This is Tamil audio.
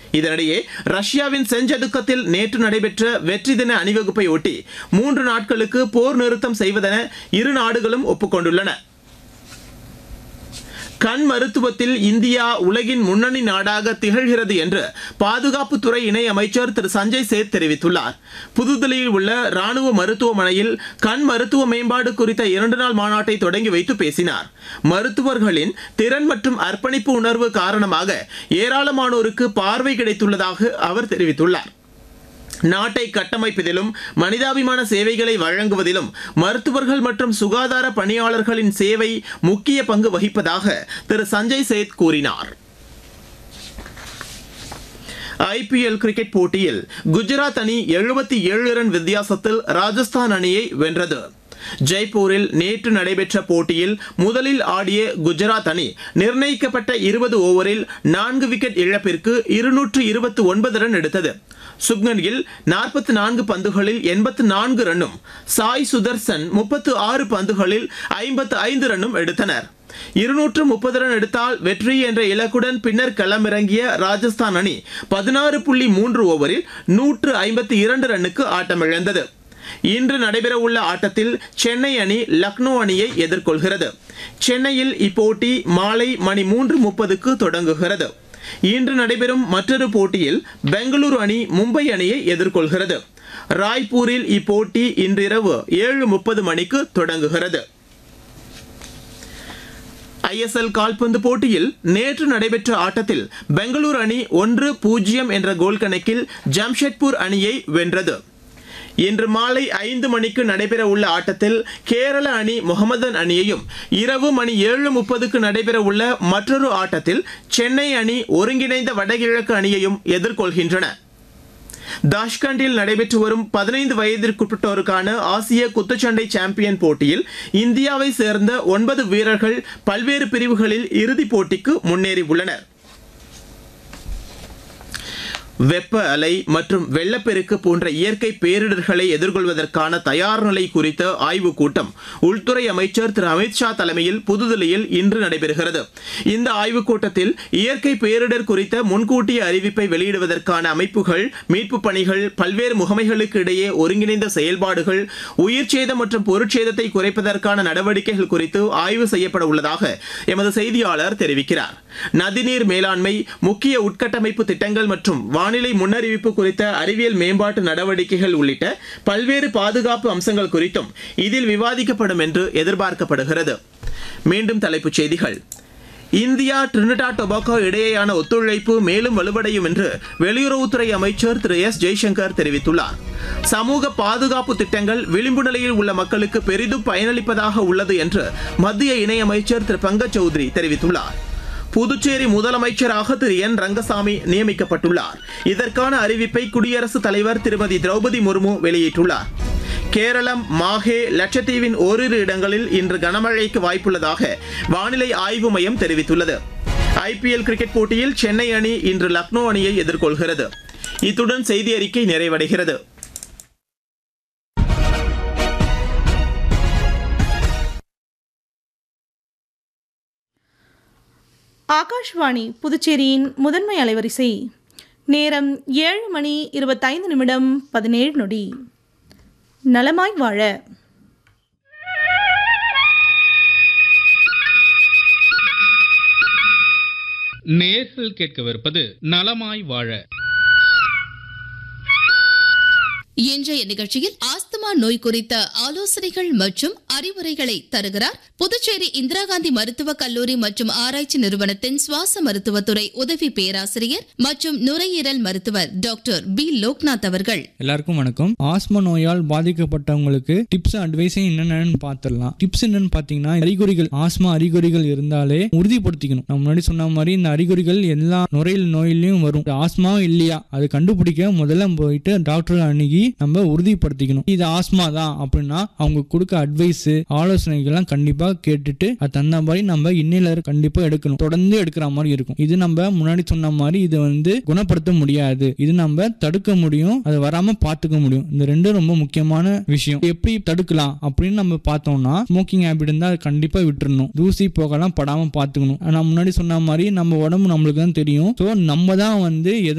இதனிடையே ரஷ்யாவின் செஞ்சதுக்கத்தில் நேற்று நடைபெற்ற வெற்றி தின அணிவகுப்பை ஒட்டி மூன்று நாட்களுக்கு போர் நிறுத்தம் செய்வதென இரு நாடுகளும் ஒப்புக்கொண்டுள்ளன கண் மருத்துவத்தில் இந்தியா உலகின் முன்னணி நாடாக திகழ்கிறது என்று பாதுகாப்புத்துறை இணை அமைச்சர் திரு சஞ்சய் சேத் தெரிவித்துள்ளார் புதுதில்லியில் உள்ள ராணுவ மருத்துவமனையில் கண் மருத்துவ மேம்பாடு குறித்த இரண்டு நாள் மாநாட்டை தொடங்கி வைத்து பேசினார் மருத்துவர்களின் திறன் மற்றும் அர்ப்பணிப்பு உணர்வு காரணமாக ஏராளமானோருக்கு பார்வை கிடைத்துள்ளதாக அவர் தெரிவித்துள்ளார் நாட்டை கட்டமைப்பதிலும் மனிதாபிமான சேவைகளை வழங்குவதிலும் மருத்துவர்கள் மற்றும் சுகாதார பணியாளர்களின் சேவை முக்கிய பங்கு வகிப்பதாக திரு சஞ்சய் சேத் கூறினார் ஐபிஎல் கிரிக்கெட் போட்டியில் குஜராத் அணி எழுபத்தி ஏழு ரன் வித்தியாசத்தில் ராஜஸ்தான் அணியை வென்றது ஜெய்ப்பூரில் நேற்று நடைபெற்ற போட்டியில் முதலில் ஆடிய குஜராத் அணி நிர்ணயிக்கப்பட்ட இருபது ஓவரில் நான்கு விக்கெட் இழப்பிற்கு இருநூற்று இருபத்தி ஒன்பது ரன் எடுத்தது சுப்மன் கில் நாற்பத்தி நான்கு பந்துகளில் எண்பத்து நான்கு ரன்னும் சாய் சுதர்சன் முப்பத்து ஆறு பந்துகளில் ஐம்பத்து ஐந்து ரன்னும் எடுத்தனர் இருநூற்று முப்பது ரன் எடுத்தால் வெற்றி என்ற இலக்குடன் பின்னர் களமிறங்கிய ராஜஸ்தான் அணி பதினாறு புள்ளி மூன்று ஓவரில் நூற்று ஐம்பத்தி இரண்டு ரன்னுக்கு ஆட்டமிழந்தது இன்று நடைபெறவுள்ள ஆட்டத்தில் சென்னை அணி லக்னோ அணியை எதிர்கொள்கிறது சென்னையில் இப்போட்டி மாலை மணி மூன்று முப்பதுக்கு தொடங்குகிறது இன்று நடைபெறும் மற்றொரு போட்டியில் பெங்களூரு அணி மும்பை அணியை எதிர்கொள்கிறது ராய்ப்பூரில் இப்போட்டி இன்றிரவு ஏழு முப்பது மணிக்கு தொடங்குகிறது ஐஎஸ்எல் கால்பந்து போட்டியில் நேற்று நடைபெற்ற ஆட்டத்தில் பெங்களூரு அணி ஒன்று பூஜ்ஜியம் என்ற கோல் கணக்கில் ஜம்ஷெட்பூர் அணியை வென்றது இன்று மாலை ஐந்து மணிக்கு நடைபெற உள்ள ஆட்டத்தில் கேரள அணி முகமதன் அணியையும் இரவு மணி ஏழு முப்பதுக்கு நடைபெற உள்ள மற்றொரு ஆட்டத்தில் சென்னை அணி ஒருங்கிணைந்த வடகிழக்கு அணியையும் எதிர்கொள்கின்றன தாஷ்கண்டில் நடைபெற்று வரும் பதினைந்து வயதிற்குட்பட்டோருக்கான ஆசிய குத்துச்சண்டை சாம்பியன் போட்டியில் இந்தியாவை சேர்ந்த ஒன்பது வீரர்கள் பல்வேறு பிரிவுகளில் இறுதிப் போட்டிக்கு முன்னேறியுள்ளனர் வெப்ப அலை மற்றும் வெள்ளப்பெருக்கு போன்ற இயற்கை பேரிடர்களை எதிர்கொள்வதற்கான தயார் நிலை குறித்த ஆய்வுக் கூட்டம் உள்துறை அமைச்சர் திரு அமித்ஷா தலைமையில் புதுதில்லியில் இன்று நடைபெறுகிறது இந்த ஆய்வுக் கூட்டத்தில் இயற்கை பேரிடர் குறித்த முன்கூட்டிய அறிவிப்பை வெளியிடுவதற்கான அமைப்புகள் மீட்புப் பணிகள் பல்வேறு முகமைகளுக்கு இடையே ஒருங்கிணைந்த செயல்பாடுகள் உயிர் சேதம் மற்றும் பொருட்சேதத்தை குறைப்பதற்கான நடவடிக்கைகள் குறித்து ஆய்வு செய்யப்பட உள்ளதாக எமது செய்தியாளர் தெரிவிக்கிறார் நதிநீர் மேலாண்மை முக்கிய உட்கட்டமைப்பு திட்டங்கள் மற்றும் வானிலை முன்னறிவிப்பு குறித்த அறிவியல் மேம்பாட்டு நடவடிக்கைகள் உள்ளிட்ட பல்வேறு பாதுகாப்பு அம்சங்கள் குறித்தும் இதில் விவாதிக்கப்படும் என்று எதிர்பார்க்கப்படுகிறது மீண்டும் தலைப்புச் செய்திகள் இந்தியா டிரினிடா டொபாக்கோ இடையேயான ஒத்துழைப்பு மேலும் வலுவடையும் என்று வெளியுறவுத்துறை அமைச்சர் திரு எஸ் ஜெய்சங்கர் தெரிவித்துள்ளார் சமூக பாதுகாப்பு திட்டங்கள் விளிம்பு நிலையில் உள்ள மக்களுக்கு பெரிதும் பயனளிப்பதாக உள்ளது என்று மத்திய இணையமைச்சர் திரு பங்கஜ் சௌத்ரி தெரிவித்துள்ளார் புதுச்சேரி முதலமைச்சராக திரு என் ரங்கசாமி நியமிக்கப்பட்டுள்ளார் இதற்கான அறிவிப்பை குடியரசுத் தலைவர் திருமதி திரௌபதி முர்மு வெளியிட்டுள்ளார் கேரளம் மாஹே லட்சத்தீவின் ஓரிரு இடங்களில் இன்று கனமழைக்கு வாய்ப்புள்ளதாக வானிலை ஆய்வு மையம் தெரிவித்துள்ளது ஐபிஎல் கிரிக்கெட் போட்டியில் சென்னை அணி இன்று லக்னோ அணியை எதிர்கொள்கிறது இத்துடன் செய்தி அறிக்கை நிறைவடைகிறது ஆகாஷ்வாணி புதுச்சேரியின் முதன்மை அலைவரிசை நேரம் ஏழு மணி இருபத்தைந்து நிமிடம் பதினேழு நொடி நலமாய் வாழ நேர்கள் கேட்கவிருப்பது நலமாய் வாழ இன்றைய நிகழ்ச்சியில் ஆஸ்துமா நோய் குறித்த ஆலோசனைகள் மற்றும் அறிவுரைகளை தருகிறார் புதுச்சேரி இந்திரா காந்தி மருத்துவக் கல்லூரி மற்றும் ஆராய்ச்சி நிறுவனத்தின் சுவாச மருத்துவத்துறை உதவி பேராசிரியர் மற்றும் நுரையீரல் மருத்துவர் டாக்டர் பி லோக்நாத் அவர்கள் எல்லாருக்கும் வணக்கம் ஆஸ்மா நோயால் பாதிக்கப்பட்டவங்களுக்கு டிப்ஸ் அட்வைஸும் என்னென்னு பார்த்துடலாம் டிப்ஸ் என்னன்னு பார்த்தீங்கன்னா அறிகுறிகள் ஆஸ்மா அறிகுறிகள் இருந்தாலே உறுதிப்படுத்திக்கணும் நம்ம முன்னாடி சொன்ன மாதிரி இந்த அறிகுறிகள் எல்லா நுரையீரல் நோயிலையும் வரும் ஆஸ்மா இல்லையா அது கண்டுபிடிக்க முதல்ல போயிட்டு டாக்டர் அணுகி நம்ம உறுதிப்படுத்திக்கணும் இது ஆஸ்மா தான் அப்படின்னா அவங்க கொடுக்க அட்வைஸ் ஆலோசனைகள்லாம் கண்டிப்பா கேட்டுட்டு அது தகுந்த மாதிரி நம்ம இன்னிலர் கண்டிப்பா எடுக்கணும் தொடர்ந்து எடுக்கிற மாதிரி இருக்கும் இது நம்ம முன்னாடி சொன்ன மாதிரி இது வந்து குணப்படுத்த முடியாது இது நம்ம தடுக்க முடியும் அது வராம பார்த்துக்க முடியும் இந்த ரெண்டும் ரொம்ப முக்கியமான விஷயம் எப்படி தடுக்கலாம் அப்படின்னு நம்ம பார்த்தோம்னா ஸ்மோக்கிங் ஹேபிட் இருந்தால் அது கண்டிப்பா விட்டுறணும் தூசி போகலாம் படாம பார்த்துக்கணும் நான் முன்னாடி சொன்ன மாதிரி நம்ம உடம்பு நம்மளுக்கு தான் தெரியும் ஸோ நம்ம தான் வந்து எது